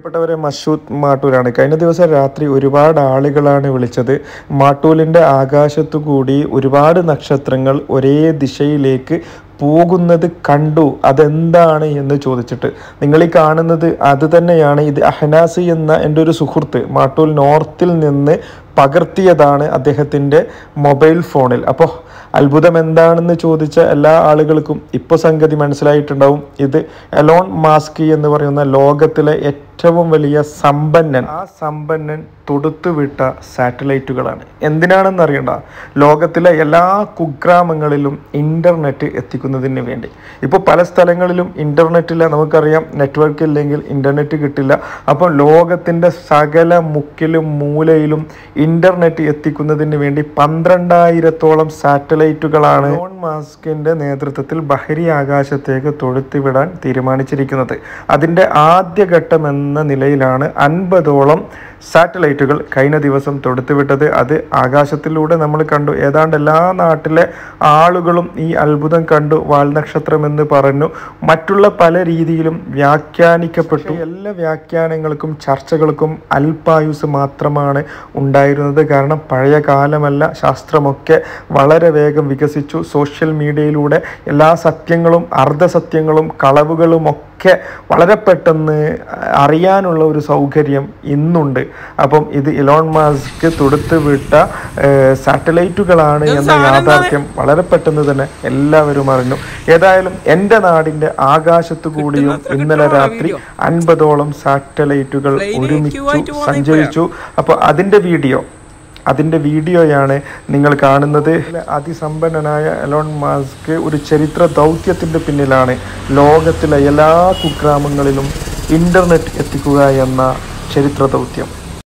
പ്രിയപ്പെട്ടവരെ മഷൂദ് മാട്ടൂരാണ് കഴിഞ്ഞ ദിവസം രാത്രി ഒരുപാട് ആളുകളാണ് വിളിച്ചത് മാട്ടൂലിൻ്റെ ആകാശത്തു കൂടി ഒരുപാട് നക്ഷത്രങ്ങൾ ഒരേ ദിശയിലേക്ക് പോകുന്നത് കണ്ടു അതെന്താണ് എന്ന് ചോദിച്ചിട്ട് നിങ്ങൾ ഈ കാണുന്നത് അത് തന്നെയാണ് ഇത് അഹനാസി എന്ന എൻ്റെ ഒരു സുഹൃത്ത് മാട്ടൂൽ നോർത്തിൽ നിന്ന് പകർത്തിയതാണ് അദ്ദേഹത്തിൻ്റെ മൊബൈൽ ഫോണിൽ അപ്പോൾ അത്ഭുതം എന്താണെന്ന് ചോദിച്ച എല്ലാ ആളുകൾക്കും ഇപ്പോൾ സംഗതി മനസ്സിലായിട്ടുണ്ടാവും ഇത് എലോൺ മാസ്കി എന്ന് പറയുന്ന ലോകത്തിലെ ഏറ്റവും വലിയ സമ്പന്നൻ ആ സമ്പന്നൻ തൊടുത്തുവിട്ട സാറ്റലൈറ്റുകളാണ് എന്തിനാണെന്ന് അറിയണ്ട ലോകത്തിലെ എല്ലാ കുഗ്രാമങ്ങളിലും ഇൻ്റർനെറ്റ് എത്തിക്കുന്നതിന് വേണ്ടി ഇപ്പോൾ പല സ്ഥലങ്ങളിലും ഇൻ്റർനെറ്റില്ല നമുക്കറിയാം നെറ്റ്വർക്ക് ഇല്ലെങ്കിൽ ഇൻ്റർനെറ്റ് കിട്ടില്ല അപ്പോൾ ലോകത്തിൻ്റെ സകല മുക്കിലും മൂലയിലും ഇൻ്റർനെറ്റ് എത്തിക്കുന്നതിന് വേണ്ടി പന്ത്രണ്ടായിരത്തോളം സാറ്റലൈറ്റുകളാണ് എലോൺ മാസ്കിൻ്റെ നേതൃത്വത്തിൽ ബഹരി ആകാശത്തേക്ക് തൊടുത്തുവിടാൻ തീരുമാനിച്ചിരിക്കുന്നത് അതിൻ്റെ ആദ്യഘട്ടം എന്ന നിലയിലാണ് അൻപതോളം സാറ്റലൈറ്റുകൾ കഴിഞ്ഞ ദിവസം തൊടുത്തുവിട്ടത് അത് ആകാശത്തിലൂടെ നമ്മൾ കണ്ടു ഏതാണ്ട് എല്ലാ നാട്ടിലെ ആളുകളും ഈ അത്ഭുതം കണ്ടു വാൽനക്ഷത്രം എന്ന് പറഞ്ഞു മറ്റുള്ള പല രീതിയിലും വ്യാഖ്യാനിക്കപ്പെട്ടു എല്ലാ വ്യാഖ്യാനങ്ങൾക്കും ചർച്ചകൾക്കും അല്പായുസ് മാത്രമാണ് ഉണ്ടായിരുന്നത് കാരണം പഴയ കാലമല്ല ശാസ്ത്രമൊക്കെ വളരെ വേഗം വികസിച്ചു സോഷ്യൽ മീഡിയയിലൂടെ എല്ലാ സത്യങ്ങളും അർദ്ധസത്യങ്ങളും കളവുകളും ഒക്കെ വളരെ പെട്ടെന്ന് അറിയാനുള്ള ഒരു സൗകര്യം ഇന്നുണ്ട് അപ്പം ഇത് ഇലോൺ മാസ്ക് തൊടുത്ത് വിട്ട സാറ്റലൈറ്റുകളാണ് എന്ന യാഥാർത്ഥ്യം വളരെ പെട്ടെന്ന് തന്നെ എല്ലാവരും അറിഞ്ഞു ഏതായാലും എൻ്റെ നാടിൻ്റെ ആകാശത്തു കൂടിയും ഇന്നലെ രാത്രി അൻപതോളം സാറ്റലൈറ്റുകൾ ഒരുമിച്ചു സഞ്ചരിച്ചു അപ്പോൾ അതിൻ്റെ വീഡിയോ അതിൻ്റെ വീഡിയോയാണ് നിങ്ങൾ കാണുന്നത് അതിസമ്പന്നനായ എലോൺ മാസ്ക് ഒരു ചരിത്ര ദൗത്യത്തിൻ്റെ പിന്നിലാണ് ലോകത്തിലെ എല്ലാ കുഗ്രാമങ്ങളിലും ഇൻ്റർനെറ്റ് എത്തിക്കുക എന്ന ചരിത്ര ദൗത്യം